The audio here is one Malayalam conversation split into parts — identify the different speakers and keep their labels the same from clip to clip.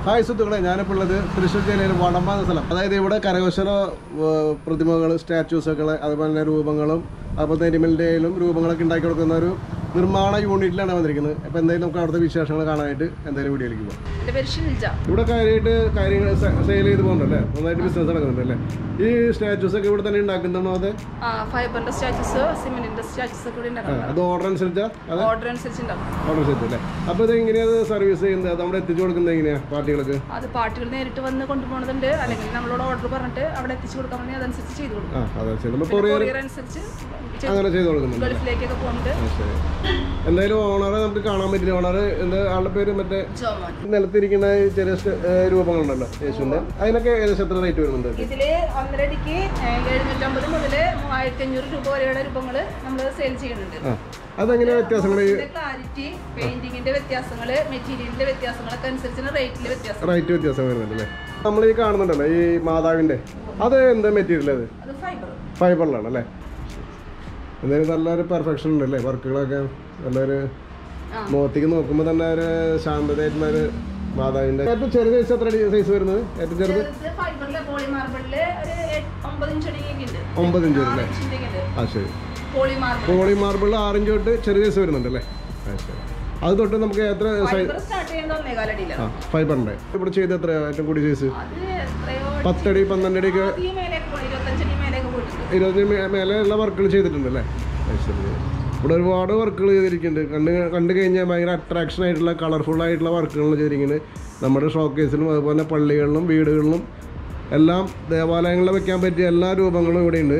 Speaker 1: ഹായ് സുഹൃത്തുക്കളെ ഞാനിപ്പോൾ ഉള്ളത് തൃശ്ശൂർ ജില്ലയിൽ വടമ്പ എന്ന സ്ഥലം അതായത് ഇവിടെ കരകൗശല പ്രതിമകൾ സ്റ്റാച്യൂസൊക്കെ അതുപോലെ തന്നെ രൂപങ്ങളും അതുപോലെ തന്നെ എനിമലിൻ്റെയിലും രൂപങ്ങളൊക്കെ ഉണ്ടാക്കി കൊടുക്കുന്ന ഒരു നിർമ്മാണ യൂണിറ്റിലാണ് വന്നിരിക്കുന്നത് അപ്പോൾ എന്തായാലും നമുക്ക് അവിടുത്തെ വിശേഷങ്ങൾ കാണാനായിട്ട് എന്തായാലും വീഡിയോയിലേക്ക് പോകാം
Speaker 2: എൻ്റെ പേര് ഷിൽജ
Speaker 1: ഇവിടെ കാര്യമായിട്ട് കാര്യങ്ങൾ സെയിൽ ചെയ്ത് പോകുന്നുണ്ടല്ലേ നന്നായിട്ട് ബിസിനസ് നടക്കുന്നുണ്ടല്ലേ ഈ സ്റ്റാച്യൂസ് ഒക്കെ ഇവിടെ തന്നെ ഉണ്ടാക്കുന്നതാണോ അത്
Speaker 2: ആ ഫൈബറിന്റെ സ്റ്റാറ്റസ് സിമെന്റിന്റെ സ്റ്റാറ്റസ് ഒക്കെ ഇവിടെ
Speaker 1: ആ,
Speaker 2: ഉണ്ടാകും
Speaker 1: അത് ഓർഡർ അനുസരിച്ചാ അത്
Speaker 2: ഓർഡർ അനുസരിച്ച് ഉണ്ടാവും
Speaker 1: ഓർഡർ അനുസരിച്ച് അല്ലേ അപ്പോൾ ഇത് എങ്ങനെയാണ് സർവീസ് ചെയ്യുന്നത് അത് നമ്മൾ എത്തിച്ചു കൊടുക്കുന്നത് എങ്ങനെയാണ് പാർട്ടികൾക്ക്
Speaker 2: അത് പാർട്ടികൾ നേരിട്ട് വന്ന് കൊണ്ടുപോകുന്നതുണ്ട് അല്ലെങ്കിൽ നമ്മളോട് ഓർഡർ പറഞ്ഞിട്ട് അവിടെ എത്തിച്ചു കൊടുക്കാൻ പറഞ്ഞാൽ അതനുസരിച്ച് ചെയ്തു കൊടുക്കും
Speaker 1: ആ അതെ ശരി നമ്മൾ കൊറിയർ
Speaker 2: കൊറിയർ അനുസരിച്ച് ചെയ്ത്
Speaker 1: അങ്ങനെ ചെയ്ത് കൊടുക്കുന്നുണ്ട്
Speaker 2: ഗൾഫിലേക്കൊക്കെ പോകുന്നുണ്ട്
Speaker 1: ആ, ശരി എന്തായാലും ഓണറെ നമുക്ക് കാണാൻ പറ്റില്ല ഓണർ എന്താ ആളുടെ പേര് മറ്റേ
Speaker 2: ജോമോൻ
Speaker 1: നിലത്തിരിക്കുന്ന ഈ ചെറിയ സ്റ്റ- ഏ, രൂപങ്ങളുണ്ടല്ലോ യേശുവിന്റെ അതിനൊക്കെ ഏകദേശം എത്ര റേറ്റ് വരുന്നുണ്ട്
Speaker 2: ഇതില് ഒന്നരടിക്ക് എഴുന്നൂറ്റമ്പത് മുതൽ മൂവായിരത്തി അഞ്ഞൂറ് രൂപ വരെയുള്ള രൂപങ്ങൾ നമ്മൾ സെയിൽ ചെയ്യുന്നുണ്ട്
Speaker 1: ആ അതെങ്ങനെയാ വ്യത്യാസങ്ങൾ ഈ
Speaker 2: ക്ലാരിറ്റി പെയിന്റിങ്ങിന്റെ വ്യത്യാസങ്ങള് മെറ്റീരിയലിന്റെ വ്യത്യാസങ്ങളൊക്കെ അനുസരിച്ചാണ് റേറ്റിൽ വ്യത്യാസം
Speaker 1: റേറ്റ് വ്യത്യാസം വരുന്നുണ്ട് അല്ലേ നമ്മൾ ഈ കാണുന്നുണ്ടല്ലോ ഈ മാതാവിന്റെ അത് എന്താ മെറ്റീരിയൽ അത്
Speaker 2: അത് ഫൈബർ
Speaker 1: ഫൈബറിലാണ് അല്ലേ എന്തായാലും നല്ലൊരു പെർഫെക്ഷൻ ഉണ്ട് അല്ലേ വർക്കുകളൊക്കെ നല്ലൊരു
Speaker 2: ആ.
Speaker 1: മുഖത്തേക്ക് നോക്കുമ്പോൾ തന്നെ ഒരു ശാന്തതയായിട്ടുള്ള ഒരു മാതാവിന്റെ ഏറ്റവും ചെറിയ സൈസ് എത്ര സൈസ് വരുന്നത് ഏറ്റവും ചെറുത്
Speaker 2: ചെറുത് ഫൈബറിലെ പോളി മാർബിളില് ഒരു എട്ട്- ഒമ്പത് ഇഞ്ച് അടിയൊക്കെ ഉണ്ട്
Speaker 1: ഒമ്പത് ഇഞ്ച് വരും അല്ലേ
Speaker 2: ആറ് ഇഞ്ചിന്റെ ഉണ്ട്
Speaker 1: ആ ശരി
Speaker 2: പോളി മാർബിൾ
Speaker 1: പോളി മാർബിൾ ആറിഞ്ച് തൊട്ട് ചെറിയ സൈസ് വരുന്നുണ്ട് അല്ലേ ആ ശരി അത് തൊട്ട് നമുക്ക് എത്ര സൈസ്
Speaker 2: ഫൈബർ സ്റ്റാർട്ട് ചെയ്യുന്നത് ഒന്നേകാലടിയിലാണ്
Speaker 1: ആ ഫൈബറിന്റെ ഇവിടെ ചെയ്ത് എത്ര ഏറ്റവും കൂടി സൈസ്
Speaker 2: അത് എത്രയോ
Speaker 1: പത്തടി പന്ത്രണ്ട് അടിയൊക്കെ
Speaker 2: ആദ്യം മേലേക്ക് പോയി ഇരുപത്തഞ്ചടി മേലേക്ക് പോയിട്ടുണ്ട്
Speaker 1: ഇരുപതിന് മേ- മേലെയുള്ള വർക്കുകൾ ചെയ്തിട്ടുണ്ട് അല്ലേ അത് ശരി ഇവിടെ ഒരുപാട് വർക്കുകൾ ചെയ്തിരിക്കുന്നുണ്ട് കണ്ട് കണ്ടു കഴിഞ്ഞാൽ ഭയങ്കര അട്രാക്ഷൻ ആയിട്ടുള്ള കളർഫുൾ ആയിട്ടുള്ള വർക്കുകൾ ചെയ്തിരിക്കുന്നത് നമ്മുടെ ഷോക്കേസിലും അതുപോലെ തന്നെ പള്ളികളിലും വീടുകളിലും എല്ലാം ദേവാലയങ്ങളിൽ വെക്കാൻ പറ്റിയ എല്ലാ രൂപങ്ങളും ഇവിടെ ഉണ്ട്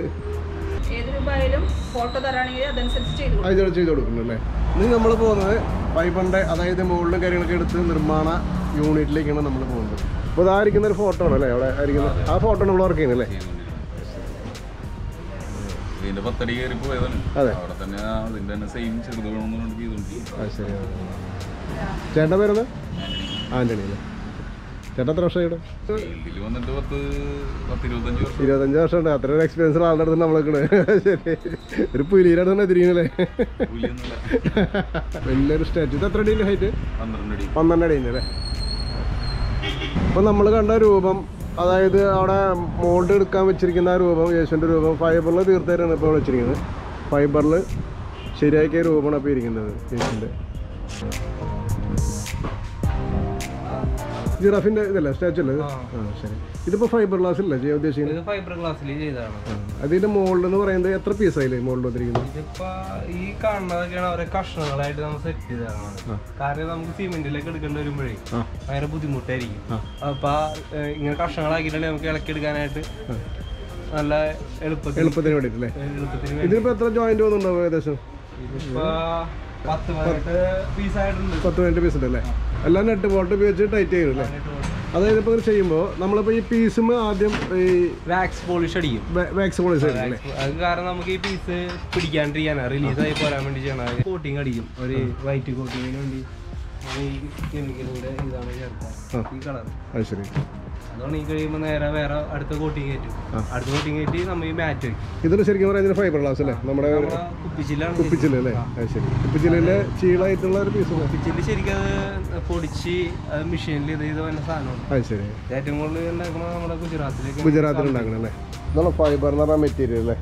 Speaker 2: ഏത് രൂപയിലും ഫോട്ടോ തരാണെങ്കിൽ അതനുസരിച്ച് ചെയ്തു കൊടുക്കും
Speaker 1: അതിൽ ചെയ്ത് കൊടുക്കുന്നുണ്ട് അല്ലേ ഇനി നമ്മൾ പോകുന്നത് ഫൈബറിൻ്റെ അതായത് മുകളിലും കാര്യങ്ങളൊക്കെ എടുത്ത് നിർമ്മാണ യൂണിറ്റിലേക്കാണ് നമ്മൾ പോകുന്നത് അപ്പോൾ ഇതായിരിക്കുന്ന ഒരു ഫോട്ടോ ആണ് അല്ലേ അവിടെ ആയിരിക്കുന്ന ആ ഫോട്ടോ നമ്മൾ വർക്ക് ചെയ്യുന്നത് അല്ലേ
Speaker 3: ഇതിന്റെ പത്തടി കയറി പോയതാണ്
Speaker 1: അതെ.
Speaker 3: അവിടെ തന്നെ അതിന്റെ തന്നെ സെയിം ചെറുത് വേണമെന്നുകൊണ്ട് ചെയ്തോണ്ടിരിക്കും
Speaker 1: ആ ശരി ചേട്ടൻ വരുന്നത് ആൻ്റണി അല്ലേ ചേട്ടൻ എത്ര വർഷം ഇവിടെ
Speaker 3: ഫീൽഡിൽ വന്നിട്ട് പത്ത് പത്ത് ഇരുപത്തഞ്ച് വർഷം
Speaker 1: ഇരുപത്തഞ്ച് വർഷം ഉണ്ട് അത്ര ഒരു എക്സ്പീരിയൻസ് ആളുടെ അടുത്ത് നമ്മളൊക്കെ ശരി ഒരു പുലിയുടെ അടുത്ത് തിരിയുന്നല്ലേ
Speaker 3: കൂലിയൊന്നുമില്ല
Speaker 1: വലിയൊരു സ്റ്റാച്ചു ഇത് എത്ര അടിയിൻ്റെ ഹൈറ്റ്
Speaker 3: പന്ത്രണ്ട് അടി
Speaker 1: പന്ത്രണ്ട് അടിയുണ്ട് അല്ലേ അപ്പോൾ നമ്മൾ കണ്ട രൂപം അതായത് അവിടെ മോൾഡ് എടുക്കാൻ വെച്ചിരിക്കുന്ന ആ രൂപം യേശുവിൻ്റെ രൂപം ഫൈബറിൽ തീർത്തേരാണ് ഇപ്പോൾ ഇവിടെ വെച്ചിരിക്കുന്നത് ഫൈബറിൽ ശരിയാക്കിയ രൂപമാണ് അപ്പോൾ ഇരിക്കുന്നത് യേശുവിൻ്റെ ജിറാഫിൻ്റെ ഇതല്ലേ സ്റ്റാച്ചു അല്ലേ ഇത്? ആ ശരി ഇതിപ്പോൾ ഫൈബർ ഗ്ലാസ് അല്ലേ ചെയ്യാൻ ഉദ്ദേശിക്കുന്നത്
Speaker 4: ഇത് ഫൈബർ ഗ്ലാസ്സിൽ ചെയ്തതാണ്
Speaker 1: അതിന്റെ മോൾഡ് എന്ന് പറയുന്നത് എത്ര പീസായില്ലേ മോൾഡ് വന്നിരിക്കുന്നത്
Speaker 4: ഇതിപ്പോ ഈ കാണുന്നതൊക്കെയാണ് ഓരോ കഷ്ണങ്ങളായിട്ട് നമ്മൾ സെറ്റ് ചെയ്തതാണ് കാരണം നമുക്ക് സിമെന്റിലൊക്കെ എടുക്കേണ്ടി വരുമ്പോഴേ
Speaker 1: ആ.
Speaker 4: ഭയങ്കര ബുദ്ധിമുട്ടായിരിക്കും
Speaker 1: ആ.
Speaker 4: അപ്പൊ ഏഹ്, ഇങ്ങനെ കഷ്ണങ്ങളാക്കിയിട്ടുണ്ടെങ്കിൽ നമുക്ക് ഇളക്കി എടുക്കാനായിട്ട് നല്ല എളുപ്പത്തിൽ
Speaker 1: എളുപ്പത്തിന് വേണ്ടിയിട്ടല്ലേ
Speaker 4: എളുപ്പത്തിന് വേണ്ടി
Speaker 1: ഇതിനിപ്പോൾ എത്ര ജോയിന്റ് വന്നിട്ടുണ്ടാവും ഏകദേശം
Speaker 4: ഇതിപ്പോ പത്ത് പതിനെട്ട് പീസായിട്ടുണ്ട്
Speaker 1: പത്ത് പതിനെട്ട് പീസ് ഉണ്ട് അല്ലേ എല്ലാം നെറ്റ് ബോട്ട് ഉപയോഗിച്ച് ടൈറ്റ് ചെയ്യും അല്ലേ അതായത് ഇപ്പോൾ ചെയ്യുമ്പോൾ നമ്മളിപ്പോൾ ഈ പീസും ആദ്യം ഈ
Speaker 4: വാക്സ് പോളിഷ് അടിക്കും
Speaker 1: വാക്സ് പോളിസ് അല്ലേ
Speaker 4: അത് കാരണം നമുക്ക് ഈ പീസ് പിടിക്കാണ്ടിരിക്കാനാണ് റിലീസായി പോരാൻ വേണ്ടി ചെയ്യണം കോട്ടിങ് അടിക്കും ഒരു വൈറ്റ് കോട്ടിങ്ങിന് വേണ്ടി ഈ കെമിക്കലിന്റെ ഇതാണ് ചേർക്കുക ഈ കളർ
Speaker 1: അത് ശരി
Speaker 4: അതുകൊണ്ട് ഈ കഴിയുമ്പോൾ നേരെ വേറെ അടുത്ത കോട്ടിങ് കയറ്റും അടുത്ത കോട്ടിങ് കയറ്റി നമ്മൾ ഈ മാറ്റ് വയ്ക്കും
Speaker 1: ഇതിന് ശരിക്കും പറഞ്ഞാൽ ഫൈബർ ഗ്ലാസ് അല്ലേ നമ്മുടെ
Speaker 4: നമ്മളെ കുപ്പിച്ചിലാണ്
Speaker 1: കുപ്പിച്ചില് അല്ലേ അത് ശരി കുപ്പിച്ചിലിലെ ചീളായിട്ടുള്ള ഒരു പീസ്
Speaker 4: കുപ്പിച്ചില് ശരിക്കും അത് പൊടിച്ച് അത് മെഷീനിൽ ഇത് ചെയ്ത് വന്ന സാധനമാണ്
Speaker 1: അത് ശരി
Speaker 4: ഏറ്റവും കൂടുതൽ ഉണ്ടാക്കുന്നത് നമ്മുടെ ഗുജറാത്തിലേക്ക്
Speaker 1: ഗുജറാത്തിൽ ഉണ്ടാക്കണം അല്ലേ ഇതാണ് ഫൈബർ എന്ന് പറഞ്ഞ മെറ്റീരിയൽ അല്ലേ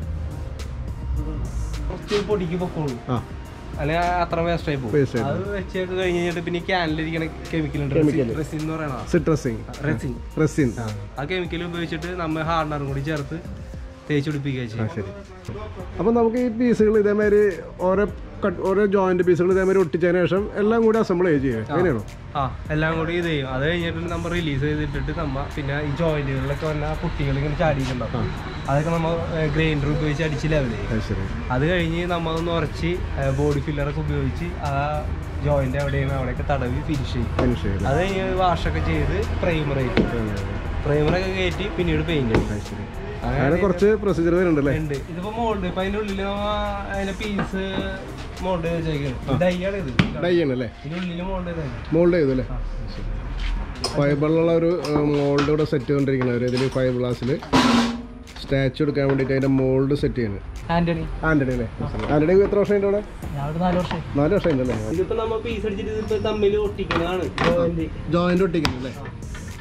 Speaker 4: കുറച്ച് പൊടിക്ക് പൊക്കോളൂ
Speaker 1: ആ
Speaker 4: അല്ലെങ്കിൽ അത്ര വേസ്റ്റ് ആയി പോകും
Speaker 1: Waste ആയി
Speaker 4: അത് വെച്ചൊക്കെ കഴിഞ്ഞ് കഴിഞ്ഞിട്ട് പിന്നെ ക്യാനിലിരിക്കുന്ന കെമിക്കൽ ഉണ്ട് റെസിൻ എന്ന് പറയണത്
Speaker 1: സിട്രസിങ്
Speaker 4: റെസിൻ
Speaker 1: റെസിൻ
Speaker 4: ആ കെമിക്കൽ ഉപയോഗിച്ചിട്ട് നമ്മൾ ഹാർഡനറും കൂടി ചേർത്ത് തേച്ച് പിടിപ്പിക്കുക ചെയ്യും
Speaker 1: ശരി അപ്പം നമുക്ക് ഈ പീസുകൾ ഇതേമാതിരി ഓരോ കട്ട് ഓരോ ജോയിന്റ് പീസുകൾ ഇതേമാതിരി ഒട്ടിച്ചതിന് ശേഷം എല്ലാം കൂടി അസംബിൾ ചെയ്യുക അങ്ങനെയാണോ
Speaker 4: ആ എല്ലാം കൂടി ഇത് ചെയ്യും അത് കഴിഞ്ഞിട്ട് നമ്മൾ റിലീസ് ചെയ്തിട്ടിട്ട് നമ്മ പിന്നെ ഈ ജോയിന്റുകളിലൊക്കെ വന്ന കുട്ടികൾ ഇങ്ങനെ ചാടിയിട്ടുണ്ടാവും അതൊക്കെ നമ്മൾ ഗ്രൈൻഡർ ഉപയോഗിച്ച് അടിച്ച് ലെവൽ ചെയ്യും
Speaker 1: അത് ശരി
Speaker 4: അത് കഴിഞ്ഞ് നമ്മൾ ഒന്ന് ഉറച്ച് ബോഡി ഫില്ലറൊക്കെ ഉപയോഗിച്ച് ആ ജോയിന്റ് എവിടെയാണ് അവിടെയൊക്കെ തടവി ഫിനിഷ് ചെയ്യും
Speaker 1: ഫിനിഷ് ചെയ്ത്
Speaker 4: അത് കഴിഞ്ഞ് വാഷൊക്കെ ചെയ്ത് പ്രൈമർ പ്രൈമറൊക്കെ കയറ്റി പിന്നീട് പെയിന്റ് അടിക്കും
Speaker 1: ശരി അങ്ങനെ കുറച്ച് പ്രൊസീജിയർ വരുന്നുണ്ടല്ലേ
Speaker 4: ഉണ്ട് ഇതിപ്പോ മോൾഡ് ഇപ്പൊ അതിന്റെ ഉള്ളില് നമ്മ അതിന്റെ പീസ് മോൾഡ് വെച്ചേക്കാണ് ഡൈ ആണ് ഇത്
Speaker 1: ഡൈ ആണ് അല്ലേ
Speaker 4: ഇതിന്റെ ഉള്ളില് മോൾഡ് ചെയ്തത്
Speaker 1: മോൾഡ് ചെയ്തു അല്ലേ ഫൈബറിലുള്ള ഒരു മോൾഡ് ഇവിടെ സെറ്റ് ചെയ്തുകൊണ്ടിരിക്കുന്നത് ഇതിൽ ഫൈബർ ഗ്ലാസ്സിൽ സ്റ്റാച്ചു എടുക്കാൻ വേണ്ടിയിട്ട് അതിൻ്റെ മോൾഡ് സെറ്റ് ചെയ്യുന്നത്
Speaker 4: ആന്റണി
Speaker 1: ആൻ്റണി അല്ലേ ആൻ്റണി എത്ര വർഷമായിട്ട് അവിടെ
Speaker 4: ഞാൻ ഒരു നാല് വർഷം
Speaker 1: നാല് വർഷമായിട്ടല്ലേ
Speaker 4: ഇതിപ്പോ നമ്മ പീസ് അടിച്ചിട്ട് ഇതിപ്പോ തമ്മിൽ ഒട്ടിക്കുന്നതാണ് ജോയിന്റ്
Speaker 1: ജോയിൻ്റ് ഒട്ടിക്കുന്നത് അല്ലേ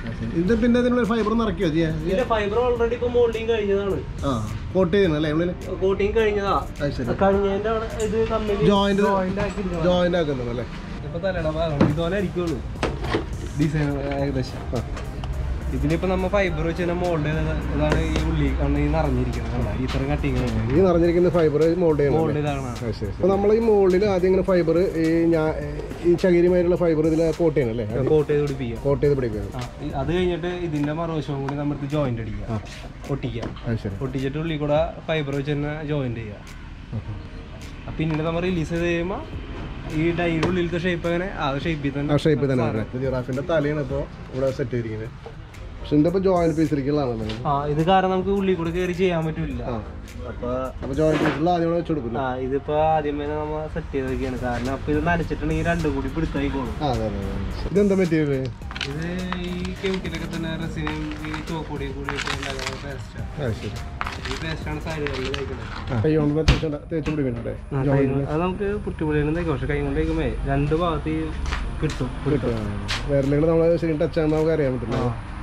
Speaker 1: ഇത് പിന്നെ ഇതിനുള്ള ഫൈബർ നിറയ്ക്കോ ചെയ്യാൻ
Speaker 4: ഇതിന്റെ ഫൈബർ ഓൾറെഡി ഇപ്പൊ മോൾഡിങ് കഴിഞ്ഞതാണ്
Speaker 1: ആ കോട്ട് ചെയ്യുന്നു അല്ലേ ഉള്ളിൽ
Speaker 4: കോട്ടിങ് കഴിഞ്ഞതാ
Speaker 1: അത് ശരി
Speaker 4: കഴിഞ്ഞതിന്റെ അവിടെ ഇത് കമ്പനി
Speaker 1: ജോയിന്റ്
Speaker 4: ജോയിന്റ് ആക്കി
Speaker 1: ജോയിന്റ് ആക്കുന്നു അല്ലേ
Speaker 4: ഇപ്പൊ തലയുടെ ഭാഗമാണ് ഇതുപോലെ ആയിരിക്കുള്ളൂ ഡിസൈൻ ഏകദേശം
Speaker 1: ആ
Speaker 4: ഇതിലിപ്പോ നമ്മ ഫൈബർ വെച്ച് തന്നെ മോൾഡ് ഇതാണ് ഈ ഉള്ളി കണ്ണ് ഈ നിറഞ്ഞിരിക്കുന്നത് കണ്ടോ? ഈ ഇത്രയും കട്ടിങ്
Speaker 1: ഈ നിറഞ്ഞിരിക്കുന്ന ഫൈബർ മോൾഡ് ചെയ്യണം
Speaker 4: മോൾഡ് ഇതാണ്
Speaker 1: അത് ശരി അപ്പോൾ നമ്മൾ ഈ മുകളിൽ ആദ്യം ഇങ്ങനെ ഫൈബർ ഈ ഞാ ഈ ചകിരിമായിട്ടുള്ള ഫൈബർ ഇതിൽ കോട്ട് ചെയ്യണം അല്ലേ
Speaker 4: കോട്ട് ചെയ്ത് പിടിപ്പിക്കുക
Speaker 1: കോട്ട് ചെയ്ത് പിടിക്കണം
Speaker 4: ആ, ഈ- അത് കഴിഞ്ഞിട്ട് ഇതിന്റെ മറുവശവും കൂടി നമ്മൾ ജോയിന്റ് അടിക്കുക ഒട്ടിക്കുക
Speaker 1: അത് ശരി
Speaker 4: ഒട്ടിച്ചിട്ട് ഉള്ളിൽ കൂടെ ഫൈബർ വെച്ച് തന്നെ ജോയിന്റ് ചെയ്യുക അപ്പൊ പിന്നീട് നമ്മൾ റിലീസ് ചെയ്ത് കഴിയുമ്പോൾ ഈ ഡൈയുടെ ഉള്ളിലത്തെ ഷേപ്പ് അങ്ങനെ ആ ഷേപ്പിൽ
Speaker 1: ആ
Speaker 4: തന്നെ
Speaker 1: ഷേപ്പിൽ തന്നെ വരണം. ഇത് ജിറാഫിന്റെ തലയാണ് ഇപ്പോൾ ഇവിടെ സെറ്റ് ചെയ്തിരിക്കുന്നത് പക്ഷെ ഇതിന്റെ ഇപ്പോൾ ജോയിന്റ് പീസിലേക്കുള്ളതാണ്
Speaker 4: ആ ഇത് കാരണം നമുക്ക് ഉള്ളിൽ കൂടെ കയറി ചെയ്യാൻ പറ്റില്ല
Speaker 1: ആ അപ്പോൾ അപ്പോൾ ജോയിന്റ് പീസിൽ ആദ്യം ഇവിടെ വെച്ച് കൊടുക്കില്ല
Speaker 4: ആ ഇതിപ്പോ ആദ്യമേ നമ്മ സെറ്റ് ചെയ്തൊക്കെയാണ് കാരണം അപ്പൊ ഇത് നനച്ചിട്ടുണ്ടെങ്കിൽ രണ്ടും കൂടി പിടുത്തായിക്കോളും
Speaker 1: ആ അതെ അതെ അതെ. ഇതെന്താ മെറ്റീരിയൽ
Speaker 4: ഇത് ഈ കെമിക്കലൊക്കെ തന്നെ റെസിനും ഈ ചോപ്പൊടിയും കൂടി പേസ്റ്റാണ്
Speaker 1: ആ ശരി
Speaker 4: ഈ പേസ്റ്റാണ് സൈഡുകളിൽ തേക്കുന്നത്
Speaker 1: ആ കൈ കൊണ്ട് തേച്ച് തേച്ച് പിടിക്കണ്ടേ
Speaker 4: അത് നമുക്ക് പുട്ടുപൊളിയിൽ തേക്കും പക്ഷെ കൈ കൊണ്ട് തേക്കുമ്പോ രണ്ട് ഭാഗത്ത് ഈ കിട്ടും
Speaker 1: വേറെ നമ്മൾ ശരി ടച്ച് ആകുമ്പോൾ നമുക്ക് അറിയാൻ പറ്റില്ല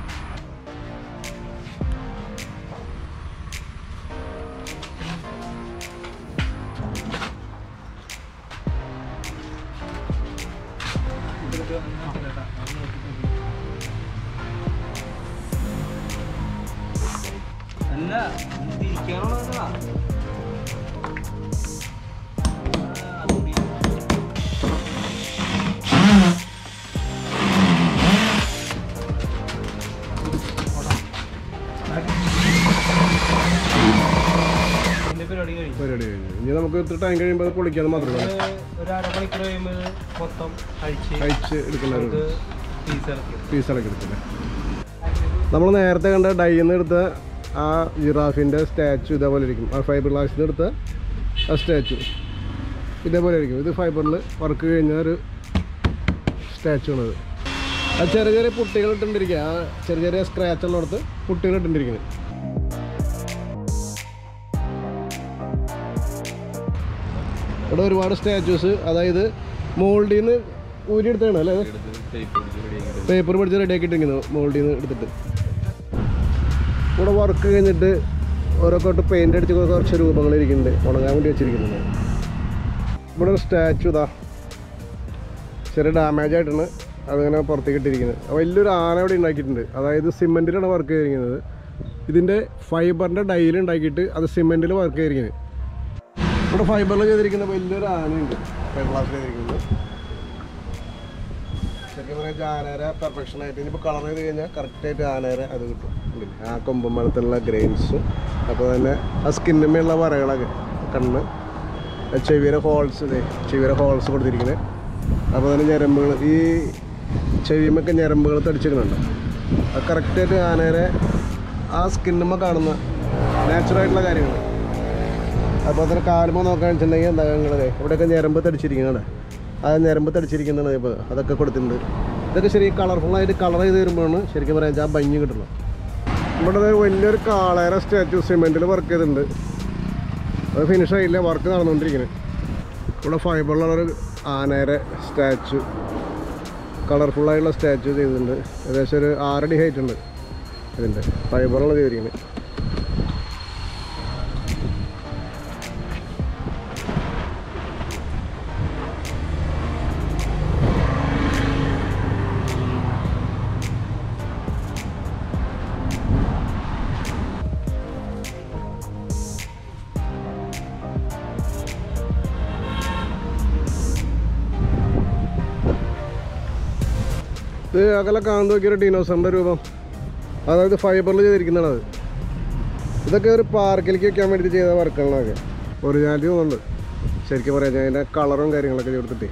Speaker 4: അല്ല ഇത് തിരിക്കാനുള്ളതാ അതുകൂടി ഇതിന്റെ പരിപാടി കഴിഞ്ഞു
Speaker 1: പരിപാടി കഴിഞ്ഞു ഇനി നമുക്ക് ഇത്ര ടൈം കഴിയുമ്പോൾ അത് പൊളിക്കാതെ മാത്രമേ
Speaker 4: ഇത് ഒരു അരമണിക്കൂർ കഴിയുമ്പോൾ ഇത് മൊത്തം അഴിച്ച്
Speaker 1: കഴിച്ച് എടുക്കുന്ന
Speaker 4: നമുക്ക് പീസ് ഇറക്കി
Speaker 1: പീസ് ഇളക്കി എടുക്കില്ല നമ്മൾ നേരത്തെ കണ്ട ഡൈയിൽ നിന്ന് എടുത്ത ആ ജിറാഫിൻ്റെ സ്റ്റാച്ചു ഇതേപോലെ ഇരിക്കും ആ ഫൈബർ ഗ്ലാസിൽ നിന്ന് എടുത്ത ആ സ്റ്റാച്ചു ഇതേപോലെ ഇരിക്കും ഇത് ഫൈബറിൽ വർക്ക് കഴിഞ്ഞ ഒരു സ്റ്റാച്ചു ആണത് ആ ചെറിയ ചെറിയ പുട്ടികൾ ഇട്ടുണ്ടിരിക്കുക ആ ചെറിയ ചെറിയ സ്ക്രാച്ച് ഉള്ളിടത്ത് പുട്ടികൾ ഇട്ടുണ്ടിരിക്കുന്നത് ഇവിടെ ഒരുപാട് സ്റ്റാച്യൂസ് അതായത് മോൾഡിൽ നിന്ന് ഊരിയെടുത്താണ് അല്ലേ അത്?
Speaker 3: എടുത്ത് ടേപ്പ് പിടിച്ച് റെഡിയാക്കി
Speaker 1: പേപ്പർ പിടിച്ച് റെഡിയാക്കി ഇട്ടിരിക്കുന്നു മോൾഡിൽ നിന്ന് എടുത്തിട്ട് ഇവിടെ വർക്ക് കഴിഞ്ഞിട്ട് ഓരോ കോട്ട് പെയിൻ്റ് അടിച്ച് കുറച്ച് രൂപങ്ങൾ ഇരിക്കുന്നുണ്ട് ഉണങ്ങാൻ വേണ്ടി വെച്ചിരിക്കുന്നുണ്ട് ഇവിടെ ഒരു സ്റ്റാച്ചു ഇതാ ചെറിയ ഡാമേജ് ആയിട്ടാണ് അതിങ്ങനെ പുറത്തേക്ക് ഇട്ടിരിക്കുന്നത് വലിയൊരു ആന ഇവിടെ ഉണ്ടാക്കിയിട്ടുണ്ട് അതായത് സിമെൻറ്റിലാണ് വർക്ക് ചെയ്തിരിക്കുന്നത് ഇതിൻ്റെ ഫൈബറിൻ്റെ ഡൈയിൽ ഉണ്ടാക്കിയിട്ട് അത് സിമെൻറ്റിൽ വർക്ക് ചെയ്തിരിക്കുന്നത് ഇവിടെ ഫൈബറിൽ ചെയ്തിരിക്കുന്ന വലിയൊരു ആനയുണ്ട് ഫൈബർ ഗ്ലാസ് ചെയ്തിരിക്കുന്നത് ശരിക്കും പറഞ്ഞാൽ ആനേര പെർഫെക്ഷൻ ആയിട്ട് ഇനിയിപ്പോൾ കളർ ചെയ്ത് കഴിഞ്ഞാൽ കറക്റ്റായിട്ട് ആനേര അത് കിട്ടും ഉള്ളിൽ. ആ കൊമ്പമ്പലത്തിലുള്ള ഗ്രെയിൻസും അപ്പോൾ തന്നെ ആ സ്കിന്നുമേലുള്ള വരകളൊക്കെ കണ്ണ് ആ ചെവിയുടെ ഹോൾസ് ഇതേ ചെവിയുടെ ഹോൾസ് കൊടുത്തിരിക്കുന്നത് അപ്പോൾ തന്നെ ഞരമ്പുകൾ ഈ ചെവിയുമൊക്കെ ഞരമ്പുകൾ തടിച്ചിരിക്കുന്നുണ്ട് അത് കറക്റ്റായിട്ട് ആനേരെ ആ സ്കിന്നുമ്മ കാണുന്ന നാച്ചുറായിട്ടുള്ള കാര്യങ്ങൾ അപ്പോൾ അതിന് കാലുമ്പോൾ നോക്കാൻ വെച്ചിട്ടുണ്ടെങ്കിൽ എന്താ നിങ്ങളത് ഇവിടെയൊക്കെ ഞരമ്പ് തടിച്ചിരിക്കുന്നുണ്ട് ആ ഞരമ്പ് തടിച്ചിരിക്കുന്നതാണ് ഇപ്പോൾ അതൊക്കെ കൊടുത്തിട്ടുണ്ട് ഇതൊക്കെ ശരി കളർഫുള്ളായിട്ട് കളർ ചെയ്ത് വരുമ്പോഴാണ് ശരിക്കും പറയാൻ വെച്ചാൽ ആ ഭംഗി കിട്ടുന്നത് ഇവിടെ ദേ വലിയൊരു കാളേര സ്റ്റാച്ചു സിമെൻറ്റിൽ വർക്ക് ചെയ്തിട്ടുണ്ട് അത് ഫിനിഷ് ആയില്ല വർക്ക് നടന്നുകൊണ്ടിരിക്കുന്നത് ഇവിടെ ഫൈബറിലുള്ളൊരു ആനേരെ സ്റ്റാച്ചു കളർഫുള്ളായിട്ടുള്ള സ്റ്റാച്ചു ചെയ്തിട്ടുണ്ട് ഏകദേശം ഒരു ആറടി ഹൈറ്റ് ഉണ്ട് ഇതിൻ്റെ ഫൈബറിലാണ് ചെയ്തിരിക്കുന്നത് ഇത് അകലെ കാണുന്ന നോക്കിയൊരു ഡിനോസറിൻ്റെ രൂപം അതായത് ഫൈബറിൽ ചെയ്തിരിക്കുന്നതാണ് അത് ഇതൊക്കെ ഒരു പാർക്കിലേക്ക് വെക്കാൻ വേണ്ടി ചെയ്ത വർക്കുകളൊക്കെ ഒറിജിനാലിറ്റി തോന്നുന്നുണ്ട് ശരിക്കും പറയാം അതിൻ്റെ കളറും കാര്യങ്ങളൊക്കെ കൊടുത്തിട്ട്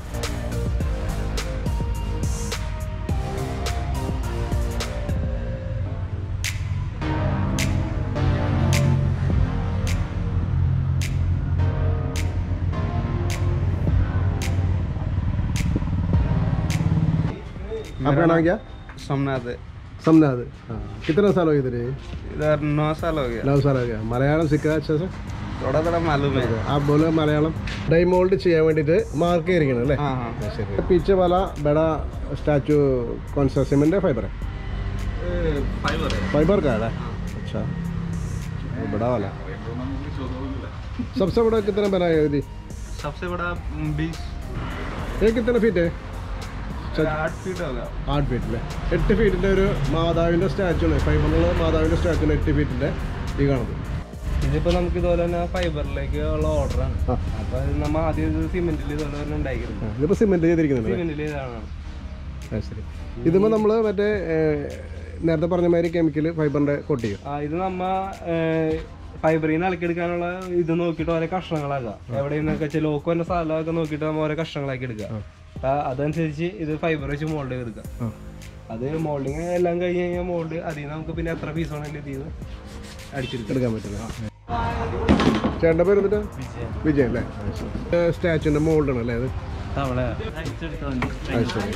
Speaker 1: आपका नाम क्या
Speaker 4: सोमनाथ
Speaker 1: समनाथ हाँ कितना साल हो गए तेरे
Speaker 4: इधर नौ साल हो गया
Speaker 1: नौ साल हो गया मलयालम सीखा अच्छा से
Speaker 4: थोड़ा थोड़ा मालूम है
Speaker 1: आप बोलो मलयालम ഡൈമോൾഡ് ചെയ്യാൻ വേണ്ടിയിട്ട് മാർക്ക് ചെയ്തിരിക്കണം അല്ലേ
Speaker 4: हाँ हाँ
Speaker 1: ശരി पीछे वाला बड़ा स्टैचू कौन सा सीमेंट है फाइबर है
Speaker 3: ഫൈബർ
Speaker 1: फाइबर का है ना अच्छा वो बड़ा वाला
Speaker 3: നമുക്ക് വിശ്വാസമില്ല
Speaker 1: सबसे बड़ा कितना बनाया है दीदी
Speaker 4: सबसे बड़ा बीस
Speaker 1: ये कितने फीट है
Speaker 4: आठ फीट होगा
Speaker 1: ആറ് ഫീറ്റിലെ എട്ട് ഫീറ്റിൻ്റെ ഒരു മാതാവിൻ്റെ സ്റ്റാച്ചു ആണ് ഫൈബറിലുള്ള മാതാവിൻ്റെ സ്റ്റാച്ചു ആണ് എട്ട് ഫീറ്റിൻ്റെ ഈ കാണുന്നത്
Speaker 4: ഇതിപ്പോ നമുക്ക് ഇതുപോലെ തന്നെ ഫൈബറിലേക്ക് ഉള്ള ഓർഡറാണ്
Speaker 1: ആ.
Speaker 4: അപ്പൊ ഇത് നമ്മ ആദ്യം ഇത് സിമെന്റിൽ ഇതുപോലെ തന്നെ ഉണ്ടാക്കിയിരുന്നു
Speaker 1: ആ, ഇതിപ്പോൾ സിമെൻറ്റ് ചെയ്തിരിക്കുന്നുണ്ട്
Speaker 4: സിമെന്റിൽ ഇതാണ്
Speaker 1: ആ ശരി ഇതുമ്പോൾ നമ്മൾ മറ്റേ ഏർ, നേരത്തെ പറഞ്ഞ മാതിരി കെമിക്കൽ ഫൈബറിൻ്റെ കോട്ട് ചെയ്യും
Speaker 4: ആ ഇത് നമ്മ ഫൈബറിൽ നിന്ന് ഇളക്കിയെടുക്കാനുള്ള ഇത് നോക്കിയിട്ട് ഓരോ കഷ്ണങ്ങളാക്കാം എവിടെ നിന്നൊക്കെ വെച്ചാൽ ലോക്ക് വന്ന സ്ഥലമൊക്കെ നോക്കിയിട്ട് നമ്മൾ ഓരോ കഷ്ണങ്ങളാക്കി എടുക്കുക ആ, അതനുസരിച്ച് ഇത് ഫൈബർ വെച്ച് മോൾഡ് ചെയ്തെടുക്കാം
Speaker 1: ആ
Speaker 4: അത് മോൾഡിങ് എല്ലാം കഴിഞ്ഞ് കഴിഞ്ഞാൽ മോൾഡ് അതിൽ നിന്ന് നമുക്ക് പിന്നെ എത്ര പീസ് വേണമെങ്കിലും ഇതിൽ നിന്ന് അടിച്ചെടുക്കാം
Speaker 1: എടുക്കാൻ പറ്റില്ല ചേട്ടൻ്റെ പേര് എന്നിട്ട് വിജയൻ അല്ലേ സ്റ്റാച്ചുവിൻ്റെ മോൾഡാണ് അല്ലേ അത്
Speaker 4: തവള
Speaker 1: അത് ശരി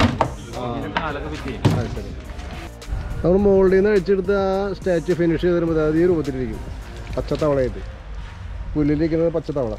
Speaker 1: അത് ശരി നമ്മൾ മോൾഡിൽ നിന്ന് അഴിച്ചെടുത്ത് ആ സ്റ്റാച്ചു ഫിനിഷ് ചെയ്ത് വരുമ്പോൾ അത് ഈ രൂപത്തിലിരിക്കും പച്ചത്തവളയായിട്ട് പുല്ലിലിരിക്കുന്നത് പച്ചത്തവള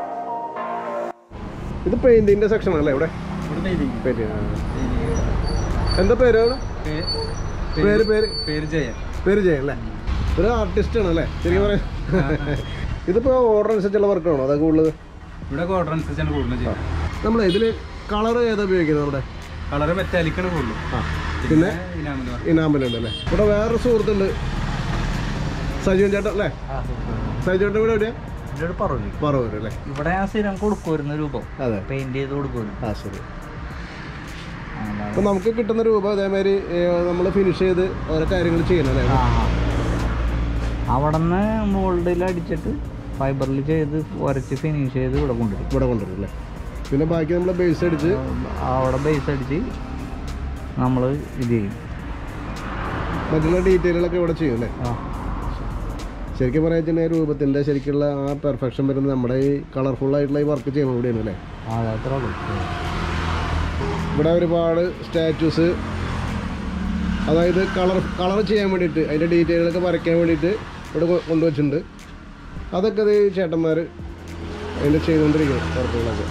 Speaker 1: ഇത് പെയിന്റിന്റെ സെക്ഷൻ അല്ലേ ഇവിടെ പെയിന്റിങ് എന്താ പേര് പേര് പേര്
Speaker 4: പേര് ജയൻ
Speaker 1: പേര് ജയൻ അല്ലേ ഒരു ആർട്ടിസ്റ്റ് ആണ് അല്ലേ ശരിക്കും പറയാം ഇതിപ്പോൾ ഓർഡർ അനുസരിച്ചുള്ള വർക്കാണോ അതൊക്കെ ഉള്ളത്
Speaker 4: ഇവിടെ ഓർഡർ അനുസരിച്ചാണ് കൂടുതലും ചെയ്യുന്നത്
Speaker 1: നമ്മൾ ഇതിൽ കളർ ഏതാ ഉപയോഗിക്കുന്നത് നമ്മുടെ
Speaker 4: കളർ മെറ്റാലിക്കാണ് കൂടുതലും
Speaker 1: ആ പിന്നെ
Speaker 4: ഇനാമിൽ
Speaker 1: ഇനാമലുണ്ട് അല്ലേ ഇവിടെ വേറൊരു സുഹൃത്തുണ്ട് സജീവൻ ചേട്ടൻ അല്ലേ സജീവൻ ചേട്ടൻ ഇവിടെ എവിടെയാ
Speaker 5: ഇതിലൊരു പറവി
Speaker 1: പറവൂർ അല്ലേ
Speaker 5: ഇവിടെ ഞാൻ സ്ഥിരം കൊടുക്കുമായിരുന്നു രൂപം
Speaker 1: അതെ
Speaker 5: പെയിന്റ് ചെയ്ത് കൊടുക്കുമായിരുന്നു
Speaker 1: ആ ശരി
Speaker 5: അല്ലാതെ-
Speaker 1: അപ്പം നമുക്ക് കിട്ടുന്ന രൂപ അതേമാതിരി നമ്മൾ ഫിനിഷ് ചെയ്ത് ഓരോ കാര്യങ്ങൾ ചെയ്യണം അല്ലേ
Speaker 5: ആ ആ. അവിടുന്ന് മോൾഡിൽ അടിച്ചിട്ട് ഫൈബറിൽ ചെയ്ത് ഉരച്ച് ഫിനിഷ് ചെയ്ത് ഇവിടെ കൊണ്ടുവരും
Speaker 1: ഇവിടെ കൊണ്ടുവരും അല്ലേ പിന്നെ ബാക്കി നമ്മൾ ബേസ് അടിച്ച്
Speaker 5: അവിടെ ബേസ് അടിച്ച് നമ്മൾ ഇത് ചെയ്യും
Speaker 1: മറ്റുള്ള ഡീറ്റെയിലുകളൊക്കെ ഇവിടെ ചെയ്യും അല്ലേ
Speaker 5: ആ
Speaker 1: ശരിക്കും പറയാ വെച്ചിട്ടുണ്ടെങ്കിൽ രൂപത്തിൻ്റെ ശരിക്കുള്ള ആ പെർഫെക്ഷൻ വരുന്നത് നമ്മുടെ ഈ കളർഫുൾ ആയിട്ടുള്ള ഈ വർക്ക് ചെയ്യണം കൂടിയാണ് അല്ലേ
Speaker 5: ആ അത്ര ഉള്ളൂ
Speaker 1: ഇവിടെ ഒരുപാട് സ്റ്റാറ്റൂസ് അതായത് കളർ കളർ ചെയ്യാൻ വേണ്ടിയിട്ട് അതിൻ്റെ ഡീറ്റെയിലൊക്കെ വരയ്ക്കാൻ വേണ്ടിയിട്ട് ഇവിടെ കൊ- കൊണ്ടുവച്ചിട്ടുണ്ട് അതൊക്കെ ഇത് ചേട്ടന്മാർ അതിൻ്റെ ചെയ്തുകൊണ്ടിരിക്കണം വർക്കുകളൊക്കെ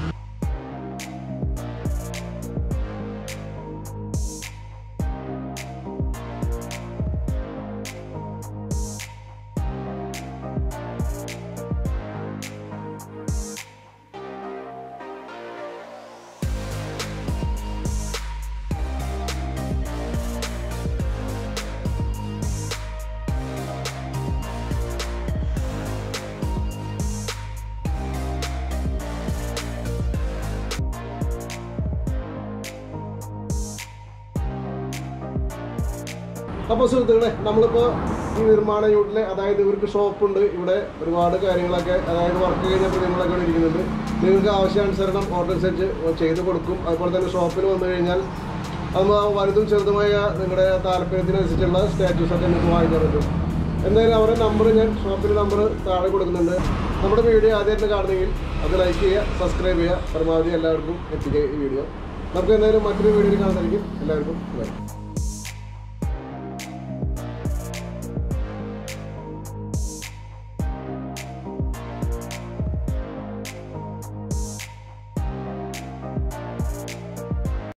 Speaker 1: അപ്പോൾ സുഹൃത്തുക്കളെ നമ്മളിപ്പോൾ ഈ നിർമ്മാണ യൂണിറ്റിൽ അതായത് ഇവർക്ക് ഷോപ്പുണ്ട് ഇവിടെ ഒരുപാട് കാര്യങ്ങളൊക്കെ അതായത് വർക്ക് കഴിഞ്ഞ പ്രതിമകളൊക്കെ ഇവിടെ ഇരിക്കുന്നുണ്ട് നിങ്ങൾക്ക് ആവശ്യാനുസരണം ഓർഡർ അനുസരിച്ച് ചെയ്ത് കൊടുക്കും അതുപോലെ തന്നെ ഷോപ്പിൽ വന്നു കഴിഞ്ഞാൽ അത് വലുതും ചെറുതുമായ നിങ്ങളുടെ താല്പര്യത്തിനനുസരിച്ചുള്ള സ്റ്റാറ്റസ് ഒക്കെ നിങ്ങൾക്ക് വാങ്ങിക്കാൻ പറ്റും എന്തായാലും അവരുടെ നമ്പർ ഞാൻ ഷോപ്പിൻ്റെ നമ്പർ താഴെ കൊടുക്കുന്നുണ്ട് നമ്മുടെ വീഡിയോ ആദ്യമായിട്ട് കാണുന്നെങ്കിൽ അത് ലൈക്ക് ചെയ്യുക സബ്സ്ക്രൈബ് ചെയ്യുക പരമാവധി എല്ലാവർക്കും എത്തിക്കുക ഈ വീഡിയോ നമുക്ക് എന്തായാലും മറ്റൊരു വീഡിയോയിൽ കാണുന്നതായിരിക്കും എല്ലാവർക്കും ബൈ